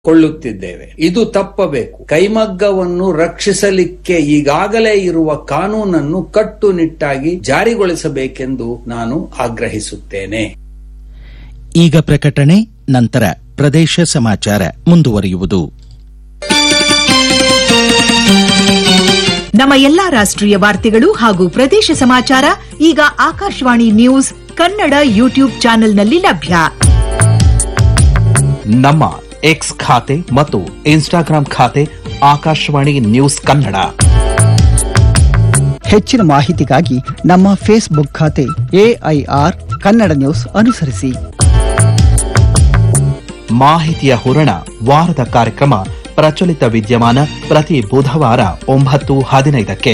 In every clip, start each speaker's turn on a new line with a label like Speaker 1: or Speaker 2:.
Speaker 1: ಕೊಳ್ಳುತ್ತಿದ್ದೇವೆ ಇದು ತಪ್ಪಬೇಕು ಕೈಮಗ್ಗವನ್ನು ರಕ್ಷಿಸಲಿಕ್ಕೆ ಈಗಾಗಲೇ ಇರುವ ಕಾನೂನನ್ನು ಕಟ್ಟುನಿಟ್ಟಾಗಿ ಜಾರಿಗೊಳಿಸಬೇಕೆಂದು ನಾನು ಆಗ್ರಹಿಸುತ್ತೇನೆ
Speaker 2: ಈಗ ಪ್ರಕಟಣೆ ನಂತರ ಪ್ರದೇಶ ಸಮಾಚಾರ ಮುಂದುವರಿಯುವುದು
Speaker 3: ನಮ್ಮ ಎಲ್ಲಾ ರಾಷ್ಟ್ರೀಯ ವಾರ್ತೆಗಳು ಹಾಗೂ ಪ್ರದೇಶ ಸಮಾಚಾರ ಈಗ ಆಕಾಶವಾಣಿ ನ್ಯೂಸ್ ಕನ್ನಡ ಯೂಟ್ಯೂಬ್ ಚಾನೆಲ್ನಲ್ಲಿ ಲಭ್ಯ
Speaker 4: ನಮ್ಮ ಎಕ್ಸ್ ಖಾತೆ ಮತ್ತು ಇನ್ಸ್ಟಾಗ್ರಾಂ ಖಾತೆ ಆಕಾಶವಾಣಿ ನ್ಯೂಸ್ ಕನ್ನಡ
Speaker 5: ಹೆಚ್ಚಿನ ಮಾಹಿತಿಗಾಗಿ ನಮ್ಮ ಫೇಸ್ಬುಕ್ ಖಾತೆ ಎಐಆರ್ ಕನ್ನಡ ನ್ಯೂಸ್ ಅನುಸರಿಸಿ
Speaker 4: ಮಾಹಿತಿಯ ಹೂರಣ ವಾರದ ಕಾರ್ಯಕ್ರಮ ಪ್ರಚಲಿತ ವಿದ್ಯಮಾನ ಪ್ರತಿ ಬುಧವಾರ ಒಂಬತ್ತು ಹದಿನೈದಕ್ಕೆ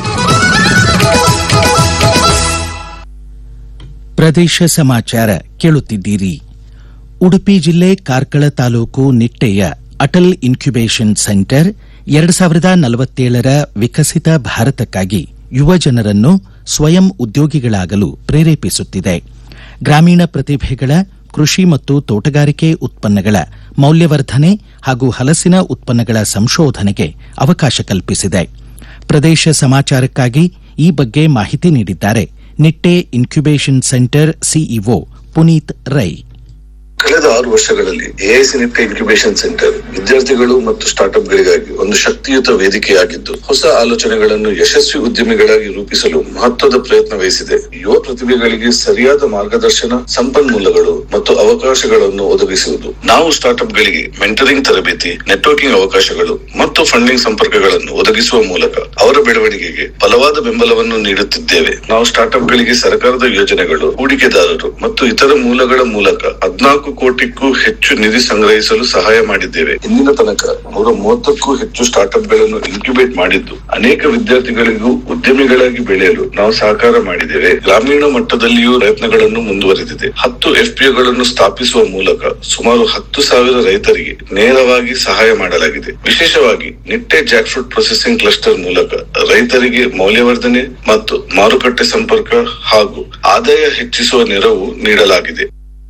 Speaker 2: ಪ್ರದೇಶ ಸಮಾಚಾರ ಕೇಳುತ್ತಿದ್ದೀರಿ ಉಡುಪಿ ಜಿಲ್ಲೆ ಕಾರ್ಕಳ ತಾಲೂಕು ನಿಟ್ಟೆಯ ಅಟಲ್ ಇನ್ಕ್ಯುಬೇಷನ್ ಸೆಂಟರ್ ಎರಡು ಸಾವಿರದ ನಲವತ್ತೇಳರ ವಿಕಸಿತ ಭಾರತಕ್ಕಾಗಿ ಯುವ ಜನರನ್ನು ಸ್ವಯಂ ಉದ್ಯೋಗಿಗಳಾಗಲು ಪ್ರೇರೇಪಿಸುತ್ತಿದೆ ಗ್ರಾಮೀಣ ಪ್ರತಿಭೆಗಳ ಕೃಷಿ ಮತ್ತು ತೋಟಗಾರಿಕೆ ಉತ್ಪನ್ನಗಳ ಮೌಲ್ಯವರ್ಧನೆ ಹಾಗೂ ಹಲಸಿನ ಉತ್ಪನ್ನಗಳ ಸಂಶೋಧನೆಗೆ ಅವಕಾಶ ಕಲ್ಪಿಸಿದೆ ಪ್ರದೇಶ ಸಮಾಚಾರಕ್ಕಾಗಿ ಈ ಬಗ್ಗೆ ಮಾಹಿತಿ ನೀಡಿದ್ದಾರೆ Nitte incubation centre CEO Puneeth Rai
Speaker 6: ಕಳೆದ ಆರು ವರ್ಷಗಳಲ್ಲಿ ಎಐಸಿ ನಿಟ್ಟೆ ಇನ್ಕ್ಯುಬೇಷನ್ ಸೆಂಟರ್ ವಿದ್ಯಾರ್ಥಿಗಳು ಮತ್ತು ಸ್ಟಾರ್ಟ್ಅಪ್ಗಳಿಗಾಗಿ ಒಂದು ಶಕ್ತಿಯುತ ವೇದಿಕೆಯಾಗಿದ್ದು ಹೊಸ ಆಲೋಚನೆಗಳನ್ನು ಯಶಸ್ವಿ ಉದ್ಯಮಿಗಳಾಗಿ ರೂಪಿಸಲು ಮಹತ್ವದ ಪ್ರಯತ್ನ ವಹಿಸಿದೆ ಯುವ ಪ್ರತಿಭೆಗಳಿಗೆ ಸರಿಯಾದ ಮಾರ್ಗದರ್ಶನ ಸಂಪನ್ಮೂಲಗಳು ಮತ್ತು ಅವಕಾಶಗಳನ್ನು ಒದಗಿಸುವುದು ನಾವು ಸ್ಟಾರ್ಟ್ಅಪ್ಗಳಿಗೆ ಮೆಂಟರಿಂಗ್ ತರಬೇತಿ ನೆಟ್ವರ್ಕಿಂಗ್ ಅವಕಾಶಗಳು ಮತ್ತು ಫಂಡಿಂಗ್ ಸಂಪರ್ಕಗಳನ್ನು ಒದಗಿಸುವ ಮೂಲಕ ಅವರ ಬೆಳವಣಿಗೆಗೆ ಬಲವಾದ ಬೆಂಬಲವನ್ನು ನೀಡುತ್ತಿದ್ದೇವೆ ನಾವು ಸ್ಟಾರ್ಟ್ಅಪ್ಗಳಿಗೆ ಸರ್ಕಾರದ ಯೋಜನೆಗಳು ಹೂಡಿಕೆದಾರರು ಮತ್ತು ಇತರ ಮೂಲಗಳ ಮೂಲಕ ಹದಿನಾಲ್ಕು ಕೋಟಿಗೂ ಹೆಚ್ಚು ನಿಧಿ ಸಂಗ್ರಹಿಸಲು ಸಹಾಯ ಮಾಡಿದ್ದೇವೆ ಇಂದಿನ ತನಕ ನೂರ ಮೂವತ್ತಕ್ಕೂ ಹೆಚ್ಚು ಸ್ಟಾರ್ಟ್ಅಪ್ಗಳನ್ನು ಇನ್ಕ್ಯುಬೇಟ್ ಮಾಡಿದ್ದು ಅನೇಕ ವಿದ್ಯಾರ್ಥಿಗಳಿಗೂ ಉದ್ಯಮಿಗಳಾಗಿ ಬೆಳೆಯಲು ನಾವು ಸಹಕಾರ ಮಾಡಿದ್ದೇವೆ ಗ್ರಾಮೀಣ ಮಟ್ಟದಲ್ಲಿಯೂ ಪ್ರಯತ್ನಗಳನ್ನು ಮುಂದುವರೆದಿದೆ ಹತ್ತು ಎಫ್ಪಿಒಗಳನ್ನು ಸ್ಥಾಪಿಸುವ ಮೂಲಕ ಸುಮಾರು ಹತ್ತು ಸಾವಿರ ರೈತರಿಗೆ ನೇರವಾಗಿ ಸಹಾಯ ಮಾಡಲಾಗಿದೆ ವಿಶೇಷವಾಗಿ ನಿಟ್ಟೆ ಜಾಕ್ಫ್ರೂಟ್ ಪ್ರೊಸೆಸಿಂಗ್ ಕ್ಲಸ್ಟರ್ ಮೂಲಕ ರೈತರಿಗೆ ಮೌಲ್ಯವರ್ಧನೆ ಮತ್ತು ಮಾರುಕಟ್ಟೆ ಸಂಪರ್ಕ ಹಾಗೂ ಆದಾಯ ಹೆಚ್ಚಿಸುವ ನೆರವು ನೀಡಲಾಗಿದೆ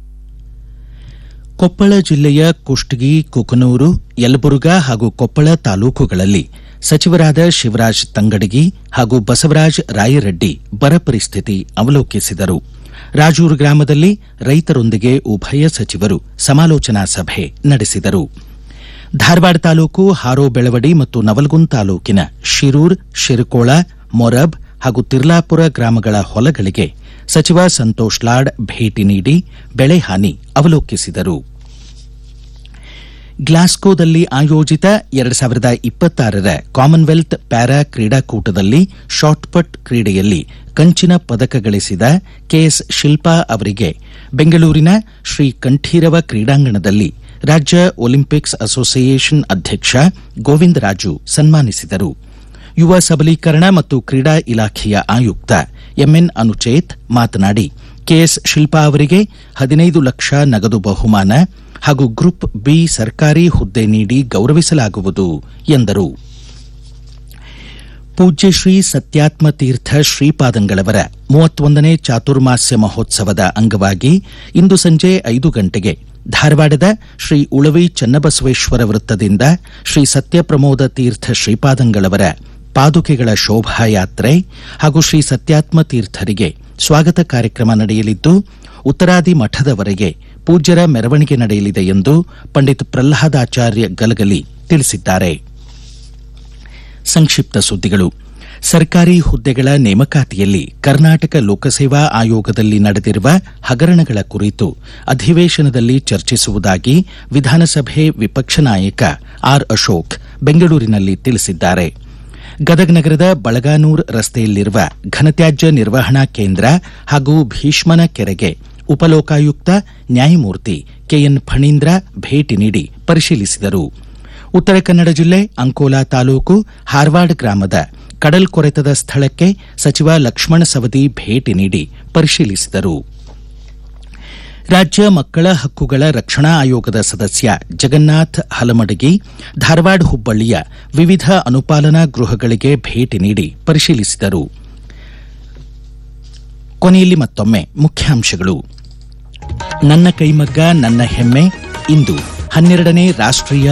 Speaker 2: ಕೊಪ್ಪಳ ಜಿಲ್ಲೆಯ ಕುಷ್ಟಗಿ ಕುಕನೂರು ಯಲಬುರ್ಗಾ ಹಾಗೂ ಕೊಪ್ಪಳ ತಾಲೂಕುಗಳಲ್ಲಿ ಸಚಿವರಾದ ಶಿವರಾಜ್ ತಂಗಡಗಿ ಹಾಗೂ ಬಸವರಾಜ ರಾಯರೆಡ್ಡಿ ಬರ ಪರಿಸ್ಥಿತಿ ಅವಲೋಕಿಸಿದರು ರಾಜೂರು ಗ್ರಾಮದಲ್ಲಿ ರೈತರೊಂದಿಗೆ ಉಭಯ ಸಚಿವರು ಸಮಾಲೋಚನಾ ಸಭೆ ನಡೆಸಿದರು ಧಾರವಾಡ ತಾಲೂಕು ಹಾರೋ ಬೆಳವಡಿ ಮತ್ತು ನವಲಗುಂದ್ ತಾಲೂಕಿನ ಶಿರೂರ್ ಶಿರಕೋಳ ಮೊರಬ್ ಹಾಗೂ ತಿರ್ಲಾಪುರ ಗ್ರಾಮಗಳ ಹೊಲಗಳಿಗೆ ಸಚಿವ ಸಂತೋಷ್ ಲಾಡ್ ಭೇಟಿ ನೀಡಿ ಬೆಳೆ ಹಾನಿ ಅವಲೋಕಿಸಿದರು ಗ್ಲಾಸ್ಕೋದಲ್ಲಿ ಆಯೋಜಿತ ಎರಡು ಸಾವಿರದ ಇಪ್ಪತ್ತಾರರ ಕಾಮನ್ವೆಲ್ತ್ ಪ್ಯಾರಾ ಕ್ರೀಡಾಕೂಟದಲ್ಲಿ ಶಾಟ್ಪಟ್ ಕ್ರೀಡೆಯಲ್ಲಿ ಕಂಚಿನ ಪದಕ ಗಳಿಸಿದ ಕೆಎಸ್ ಶಿಲ್ಪಾ ಅವರಿಗೆ ಬೆಂಗಳೂರಿನ ಶ್ರೀ ಕಂಠೀರವ ಕ್ರೀಡಾಂಗಣದಲ್ಲಿ ರಾಜ್ಯ ಒಲಿಂಪಿಕ್ಸ್ ಅಸೋಸಿಯೇಷನ್ ಅಧ್ಯಕ್ಷ ಗೋವಿಂದರಾಜು ಸನ್ಮಾನಿಸಿದರು ಯುವ ಸಬಲೀಕರಣ ಮತ್ತು ಕ್ರೀಡಾ ಇಲಾಖೆಯ ಆಯುಕ್ತ ಎಂಎನ್ ಅನುಚೇತ್ ಮಾತನಾಡಿ ಕೆಎಸ್ ಶಿಲ್ಪಾ ಅವರಿಗೆ ಹದಿನೈದು ಲಕ್ಷ ನಗದು ಬಹುಮಾನ ಹಾಗೂ ಗ್ರೂಪ್ ಬಿ ಸರ್ಕಾರಿ ಹುದ್ದೆ ನೀಡಿ ಗೌರವಿಸಲಾಗುವುದು ಎಂದರು ಪೂಜ್ಯ ಶ್ರೀ ಸತ್ಯಾತ್ಮ ತೀರ್ಥ ಶ್ರೀಪಾದಂಗಳವರ ಮೂವತ್ತೊಂದನೇ ಚಾತುರ್ಮಾಸ್ಯ ಮಹೋತ್ಸವದ ಅಂಗವಾಗಿ ಇಂದು ಸಂಜೆ ಐದು ಗಂಟೆಗೆ ಧಾರವಾಡದ ಶ್ರೀ ಉಳವಿ ಚನ್ನಬಸವೇಶ್ವರ ವೃತ್ತದಿಂದ ಶ್ರೀ ಸತ್ಯಪ್ರಮೋದ ತೀರ್ಥ ಶ್ರೀಪಾದಂಗಳವರ ಪಾದುಕೆಗಳ ಶೋಭಾಯಾತ್ರೆ ಹಾಗೂ ಶ್ರೀ ಸತ್ಯಾತ್ಮ ತೀರ್ಥರಿಗೆ ಸ್ವಾಗತ ಕಾರ್ಯಕ್ರಮ ನಡೆಯಲಿದ್ದು ಉತ್ತರಾದಿ ಮಠದವರೆಗೆ ಪೂಜ್ಯರ ಮೆರವಣಿಗೆ ನಡೆಯಲಿದೆ ಎಂದು ಪಂಡಿತ್ ಪ್ರಹ್ಲಾದಾಚಾರ್ಯ ಗಲಗಲಿ ತಿಳಿಸಿದ್ದಾರೆ ಸಂಕ್ಷಿಪ್ತ ಸುದ್ದಿಗಳು ಸರ್ಕಾರಿ ಹುದ್ದೆಗಳ ನೇಮಕಾತಿಯಲ್ಲಿ ಕರ್ನಾಟಕ ಲೋಕಸೇವಾ ಆಯೋಗದಲ್ಲಿ ನಡೆದಿರುವ ಹಗರಣಗಳ ಕುರಿತು ಅಧಿವೇಶನದಲ್ಲಿ ಚರ್ಚಿಸುವುದಾಗಿ ವಿಧಾನಸಭೆ ವಿಪಕ್ಷ ನಾಯಕ ಆರ್ ಅಶೋಕ್ ಬೆಂಗಳೂರಿನಲ್ಲಿ ತಿಳಿಸಿದ್ದಾರೆ ಗದಗ ನಗರದ ಬಳಗಾನೂರ್ ರಸ್ತೆಯಲ್ಲಿರುವ ಘನತ್ಯಾಜ್ಯ ನಿರ್ವಹಣಾ ಕೇಂದ್ರ ಹಾಗೂ ಭೀಷ್ಮನ ಕೆರೆಗೆ ಉಪಲೋಕಾಯುಕ್ತ ನ್ಯಾಯಮೂರ್ತಿ ಕೆಎನ್ ಫಣೀಂದ್ರ ಭೇಟಿ ನೀಡಿ ಪರಿಶೀಲಿಸಿದರು ಉತ್ತರ ಕನ್ನಡ ಜಿಲ್ಲೆ ಅಂಕೋಲಾ ತಾಲೂಕು ಹಾರ್ವಾಡ್ ಗ್ರಾಮದ ಕಡಲ್ಕೊರೆತದ ಸ್ಥಳಕ್ಕೆ ಸಚಿವ ಲಕ್ಷ್ಮಣ ಸವದಿ ಭೇಟಿ ನೀಡಿ ಪರಿಶೀಲಿಸಿದರು ರಾಜ್ಯ ಮಕ್ಕಳ ಹಕ್ಕುಗಳ ರಕ್ಷಣಾ ಆಯೋಗದ ಸದಸ್ಯ ಜಗನ್ನಾಥ್ ಹಲಮಡಗಿ ಧಾರವಾಡ ಹುಬ್ಬಳ್ಳಿಯ ವಿವಿಧ ಅನುಪಾಲನಾ ಗೃಹಗಳಿಗೆ ಭೇಟಿ ನೀಡಿ ಪರಿಶೀಲಿಸಿದರು ಕೊನೆಯಲ್ಲಿ ಮತ್ತೊಮ್ಮೆ ಮುಖ್ಯಾಂಶಗಳು ನನ್ನ ಕೈಮಗ್ಗ ನನ್ನ ಹೆಮ್ಮೆ ಇಂದು ಹನ್ನೆರಡನೇ ರಾಷ್ಟ್ರೀಯ